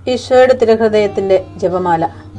ഈശോയുടെ തിരുഹൃദയത്തിന്റെ ജപമാല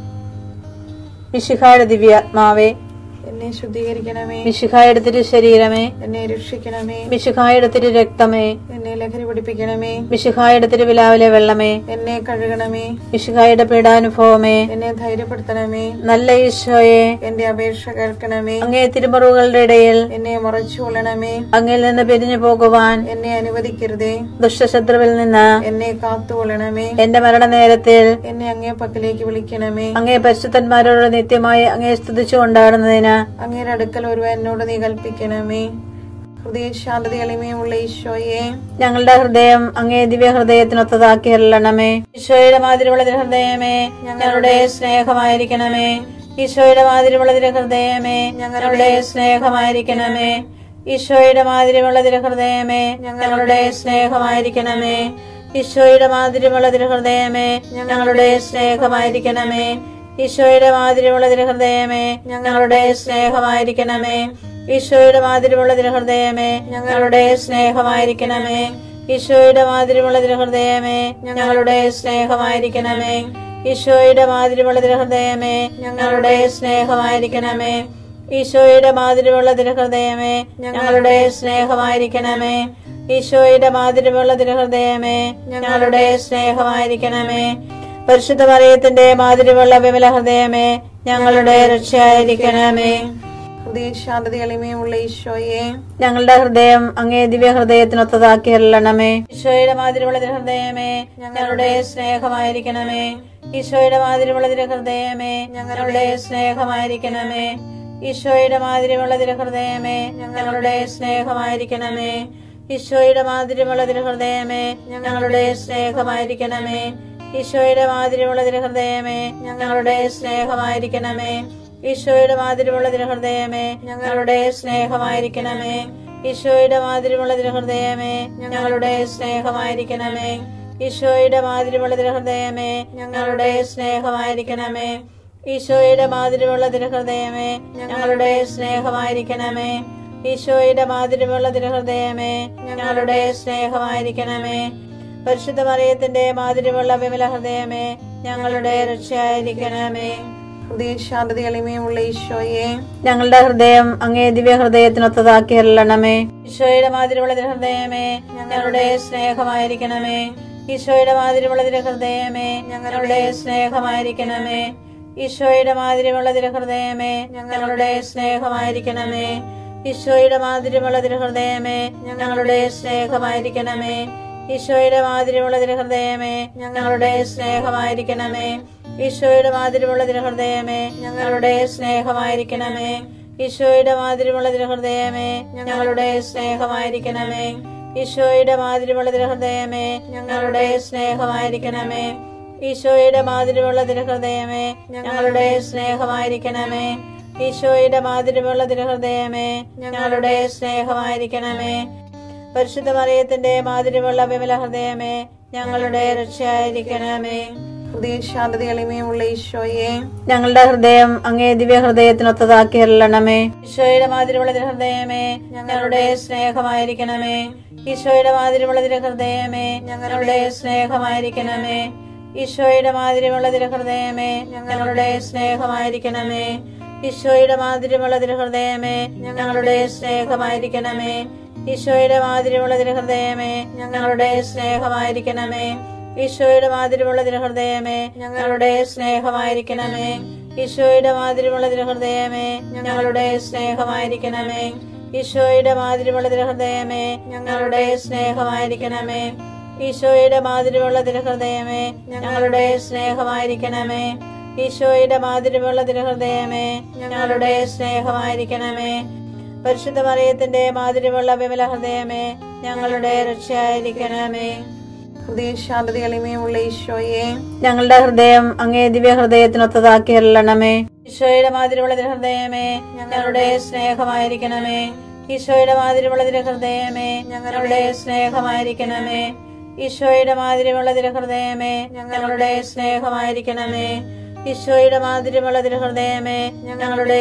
മിശിഹായുടെ ദിവ്യാത്മാവേ എന്നെ ശുദ്ധീകരിക്കണമേ മിശിഹായുടെ തിരു ശരീരമേ എന്നെ രക്ഷിക്കണമേ മിശിഹായുടെ തിരു രക്തമേ എന്നെ ലഹരി പിടിപ്പിക്കണമേ മിശിഹായുടെ തിരുവിലാവിലെ വെള്ളമേ എന്നെ കഴുകണമേ മിശിഹായുടെ പീഡാനുഭവമേ എന്നെ ധൈര്യപ്പെടുത്തണമേ നല്ല ഈശോയെ എന്റെ അപേക്ഷ കേൾക്കണമേ അങ്ങേ തിരുമറുകളുടെ ഇടയിൽ എന്നെ മറച്ചു കൊള്ളണമേ അങ്ങിൽ നിന്ന് പിരിഞ്ഞു പോകുവാൻ എന്നെ അനുവദിക്കരുതേ ദുഷ്ടശത്രുവിൽ നിന്ന് എന്നെ കാത്തുകൊള്ളണമേ എന്റെ മരണനേരത്തിൽ എന്നെ അങ്ങേ പക്കലേക്ക് വിളിക്കണമേ അങ്ങേ പരിശുദ്ധന്മാരോട് നിത്യമായി അങ്ങേ സ്തുതിച്ചു കൊണ്ടാടുന്നതിന് അങ്ങയുടെ അടുക്കൽ ഒരുവൻ എന്നോട് നീ കൽപ്പിക്കണമേ ഹൃദയ ശാന്തത എളിമയുമുള്ള ഈശോയെ ഞങ്ങളുടെ ഹൃദയം അങ്ങേ ദിവ്യ ഹൃദയത്തിനൊത്തതാക്കി അല്ലണമേ ഈശോയുടെ മാതിരിയുള്ള തിരു ഹൃദയമേ ഞങ്ങളുടെ സ്നേഹമായിരിക്കണമേ ഈശോയുടെ മാതിരിയുള്ള തിരു ഹൃദയമേ ഞങ്ങളുടെ സ്നേഹമായിരിക്കണമേ ഈശോയുടെ മാതിരിയുള്ള തിരു ഹൃദയമേ ഞങ്ങളുടെ സ്നേഹമായിരിക്കണമേ ഈശോയുടെ മാതിരിയുള്ള തിരു ഹൃദയമേ ഞങ്ങളുടെ സ്നേഹമായിരിക്കണമേ ഈശോയുടെ മാതിരിയുള്ള തിരു ഹൃദയമേ ഞങ്ങളുടെ സ്നേഹമായിരിക്കണമേ ഈശോയുടെ മാതിരിയുള്ള തിരു ഹൃദയമേ ഞങ്ങളുടെ സ്നേഹമായിരിക്കണമേ ഈശോയുടെ മാതിരിയുള്ള തിരു ഹൃദയമേ ഞങ്ങളുടെ സ്നേഹമായിരിക്കണമേ ഈശോയുടെ മാതിരിയുള്ള തിരു ഹൃദയമേ ഞങ്ങളുടെ സ്നേഹമായിരിക്കണമേ ഈശോയുടെ മാതിരിയുള്ള തിരു ഹൃദയമേ ഞങ്ങളുടെ സ്നേഹമായിരിക്കണമേ ഈശോയുടെ മാതിരിയുള്ള തിരു ഹൃദയമേ ഞങ്ങളുടെ സ്നേഹമായിരിക്കണമേ പരിശുദ്ധ മറിയത്തിന്റെ മാതിരിയുള്ള വിമല ഹൃദയമേ ഞങ്ങളുടെ രക്ഷയായിരിക്കണമേ ഹൃദയ ശാന്തത എളിമയുമുള്ള ഈശോയെ ഞങ്ങളുടെ ഹൃദയം അങ്ങേ ദിവ്യ ഹൃദയത്തിനൊത്തതാക്കി അല്ലണമേ ഈശോയുടെ മാതിരിയുള്ള തിരു ഹൃദയമേ ഞങ്ങളുടെ സ്നേഹമായിരിക്കണമേ ഈശോയുടെ മാതിരിയുള്ള തിരു ഹൃദയമേ ഞങ്ങളുടെ സ്നേഹമായിരിക്കണമേ ഈശോയുടെ മാതിരിയുള്ള തിരു ഹൃദയമേ ഞങ്ങളുടെ സ്നേഹമായിരിക്കണമേ ഈശോയുടെ മാതിരിയുള്ള തിരു ഹൃദയമേ ഞങ്ങളുടെ സ്നേഹമായിരിക്കണമേ ഈശോയുടെ മാതിരിയുള്ള തിരു ഹൃദയമേ ഞങ്ങളുടെ സ്നേഹമായിരിക്കണമേ ഈശോയുടെ മാതിരിയുള്ള തിരു ഹൃദയമേ ഞങ്ങളുടെ സ്നേഹമായിരിക്കണമേ ഈശോയുടെ മാതിരിയുള്ള തിരു ഹൃദയമേ ഞങ്ങളുടെ സ്നേഹമായിരിക്കണമേ ഈശോയുടെ മാതിരിയുള്ള തിരു ഹൃദയമേ ഞങ്ങളുടെ സ്നേഹമായിരിക്കണമേ ഈശോയുടെ മാതിരിയുള്ള തിരു ഹൃദയമേ ഞങ്ങളുടെ സ്നേഹമായിരിക്കണമേ ഈശോയുടെ മാതിരിയുള്ള തിരു ഹൃദയമേ ഞങ്ങളുടെ സ്നേഹമായിരിക്കണമേ പരിശുദ്ധ മറിയത്തിന്റെ മാതിരിയുള്ള വിമല ഹൃദയമേ ഞങ്ങളുടെ രക്ഷയായിരിക്കണമേ ഹൃദയ ശാന്തത എളിമയുമുള്ള ഈശോയെ ഞങ്ങളുടെ ഹൃദയം അങ്ങേ ദിവ്യ ഹൃദയത്തിനൊത്തതാക്കി അല്ലണമേ ഈശോയുടെ മാതിരിയുള്ള തിരു ഹൃദയമേ ഞങ്ങളുടെ സ്നേഹമായിരിക്കണമേ ഈശോയുടെ മാതിരിയുള്ള തിരു ഹൃദയമേ ഞങ്ങളുടെ സ്നേഹമായിരിക്കണമേ ഈശോയുടെ മാതിരിയുള്ള തിരു ഹൃദയമേ ഞങ്ങളുടെ സ്നേഹമായിരിക്കണമേ ഈശോയുടെ മാതിരിയുള്ള തിരു ഹൃദയമേ ഞങ്ങളുടെ സ്നേഹമായിരിക്കണമേ ഈശോയുടെ മാതിരിയുള്ള തിരു ഹൃദയമേ ഞങ്ങളുടെ സ്നേഹമായിരിക്കണമേ ഈശോയുടെ മാതിരിയുള്ള തിരു ഹൃദയമേ ഞങ്ങളുടെ സ്നേഹമായിരിക്കണമേ ഈശോയുടെ മാതിരിയുള്ള തിരു ഹൃദയമേ ഞങ്ങളുടെ സ്നേഹമായിരിക്കണമേ ഈശോയുടെ മാതിരിയുള്ള തിരു ഹൃദയമേ ഞങ്ങളുടെ സ്നേഹമായിരിക്കണമേ ഈശോയുടെ മാതിരിയുള്ള തിരു ഹൃദയമേ ഞങ്ങളുടെ സ്നേഹമായിരിക്കണമേ ഈശോയുടെ മാതിരിയുള്ള തിരു ഹൃദയമേ ഞങ്ങളുടെ സ്നേഹമായിരിക്കണമേ പരിശുദ്ധ മറിയത്തിന്റെ മാതിരിയുള്ള വിമല ഹൃദയമേ ഞങ്ങളുടെ രക്ഷയായിരിക്കണമേ ഹൃദയ ശാന്തത എളിമയുമുള്ള ഈശോയെ ഞങ്ങളുടെ ഹൃദയം അങ്ങേ ദിവ്യ ഹൃദയത്തിനൊത്തതാക്കി അല്ലണമേ ഈശോയുടെ മാതിരിയുള്ള തിരു ഹൃദയമേ ഞങ്ങളുടെ സ്നേഹമായിരിക്കണമേ ഈശോയുടെ മാതിരിയുള്ള തിരു ഹൃദയമേ ഞങ്ങളുടെ സ്നേഹമായിരിക്കണമേ ഈശോയുടെ മാതിരിയുള്ള തിരു ഹൃദയമേ ഞങ്ങളുടെ സ്നേഹമായിരിക്കണമേ ഈശോയുടെ മാതിരിയുള്ള തിരു ഹൃദയമേ ഞങ്ങളുടെ സ്നേഹമായിരിക്കണമേ ഈശോയുടെ മാതിരിയുള്ള തിരു ഹൃദയമേ ഞങ്ങളുടെ സ്നേഹമായിരിക്കണമേ ഈശോയുടെ മാതിരിയുള്ള തിരു ഹൃദയമേ ഞങ്ങളുടെ സ്നേഹമായിരിക്കണമേ ഈശോയുടെ മാതിരിയുള്ള തിരു ഹൃദയമേ ഞങ്ങളുടെ സ്നേഹമായിരിക്കണമേ ഈശോയുടെ മാതിരിയുള്ള തിരു ഹൃദയമേ ഞങ്ങളുടെ സ്നേഹമായിരിക്കണമേ ഈശോയുടെ മാതിരിയുള്ള തിരു ഹൃദയമേ ഞങ്ങളുടെ സ്നേഹമായിരിക്കണമേ ഈശോയുടെ മാതിരിയുള്ള തിരു ഹൃദയമേ ഞങ്ങളുടെ സ്നേഹമായിരിക്കണമേ പരിശുദ്ധ മറിയത്തിന്റെ മാതിരിയുള്ള വിമല ഹൃദയമേ ഞങ്ങളുടെ രക്ഷയായിരിക്കണമേ ഹൃദയ ശാന്തത എളിമയുമുള്ള ഈശോയെ ഞങ്ങളുടെ ഹൃദയം അങ്ങേ ദിവ്യ ഹൃദയത്തിനൊത്തതാക്കി അല്ലണമേ ഈശോയുടെ മാതിരിയുള്ള തിരു ഹൃദയമേ ഞങ്ങളുടെ സ്നേഹമായിരിക്കണമേ ഈശോയുടെ മാതിരിയുള്ള തിരു ഹൃദയമേ ഞങ്ങളുടെ സ്നേഹമായിരിക്കണമേ ഈശോയുടെ മാതിരിയുള്ള തിരു ഹൃദയമേ ഞങ്ങളുടെ സ്നേഹമായിരിക്കണമേ ഈശോയുടെ മാതിരിയുള്ള തിരു ഹൃദയമേ ഞങ്ങളുടെ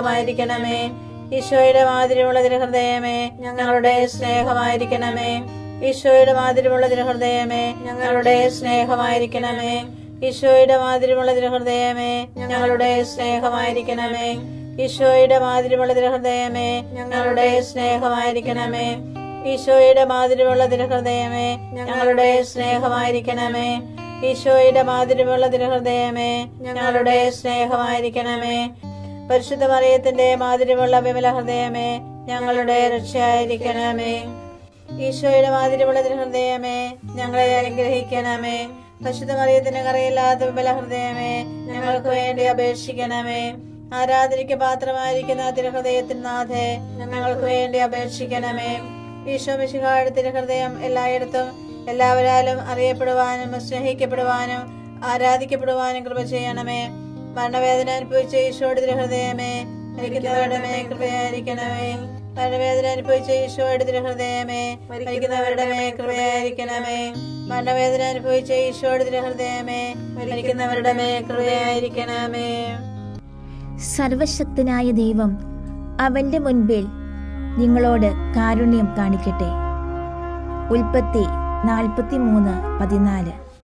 സ്നേഹമായിരിക്കണമേ ഈശോയുടെ മാതിരിയുള്ള തിരു ഹൃദയമേ ഞങ്ങളുടെ സ്നേഹമായിരിക്കണമേ ഈശോയുടെ മാതിരിമുള്ള തിരുഹൃദയമേ ഞങ്ങളുടെ സ്നേഹമായിരിക്കണമേ ഈശോയുടെ മാതിരിമുള്ള തിരുഹൃദയമേ ഞങ്ങളുടെ സ്നേഹമായിരിക്കണമേ ഈശോയുടെ മാതിരിമുള്ള തിരുഹൃദയമേ ഞങ്ങളുടെ സ്നേഹമായിരിക്കണമേ ഈശോയുടെ മാതിരിമുള്ള തിരുഹൃദയമേ ഞങ്ങളുടെ സ്നേഹമായിരിക്കണമേ ഈശോയുടെ മാതിരിമുള്ള തിരുഹൃദയമേ ഞങ്ങളുടെ സ്നേഹമായിരിക്കണമേ പരിശുദ്ധ മറിയത്തിന്റെ മാതിരിമുള്ള വിമല ഹൃദയമേ ഞങ്ങളുടെ രക്ഷയായിരിക്കണമേ ഈശോയുടെ മാതിരിമുള്ള തിരുഹൃദയമേ ഞങ്ങളെ അനുഗ്രഹിക്കണമേ പരിശുദ്ധ മറിയത്തിന് കറിയില്ലാത്ത വിമല ഹൃദയമേ ഞങ്ങൾക്ക് വേണ്ടി അപേക്ഷിക്കണമേ ആരാധനയ്ക്ക് പാത്രമായിരിക്കുന്ന തിരുഹൃദയത്തിൻ നാഥേ ഞങ്ങൾക്ക് വേണ്ടി അപേക്ഷിക്കണമേ ഈശോ മിശിഹായുടെ തിരുഹൃദയം എല്ലായിടത്തും എല്ലാവരാലും അറിയപ്പെടുവാനും സ്നേഹിക്കപ്പെടുവാനും ആരാധിക്കപ്പെടുവാനും കൃപ ചെയ്യണമേ മരണവേദന അനുഭവിച്ച ഈശോയുടെ തിരുഹൃദയമേ മരിക്കുന്നവരുടെ മേൽ കൃപയായിരിക്കണമേ മരണവേദന അനുഭവിച്ച ഈശോയുടെ തിരുഹൃദയമേ മരിക്കുന്നവരുടെ മേൽ കൃപയായിരിക്കണമേ മരണവേദന അനുഭവിച്ച ഈശോയുടെ തിരുഹൃദയമേ മരിക്കുന്നവരുടെ മേൽ കൃപയായിരിക്കണമേ സർവശക്തനായ ദൈവം അവന്റെ മുൻപിൽ നിങ്ങളോട് കാരുണ്യം കാണിക്കട്ടെ ഉൽപ്പത്തി നാൽപ്പത്തി മൂന്ന് പതിനാല്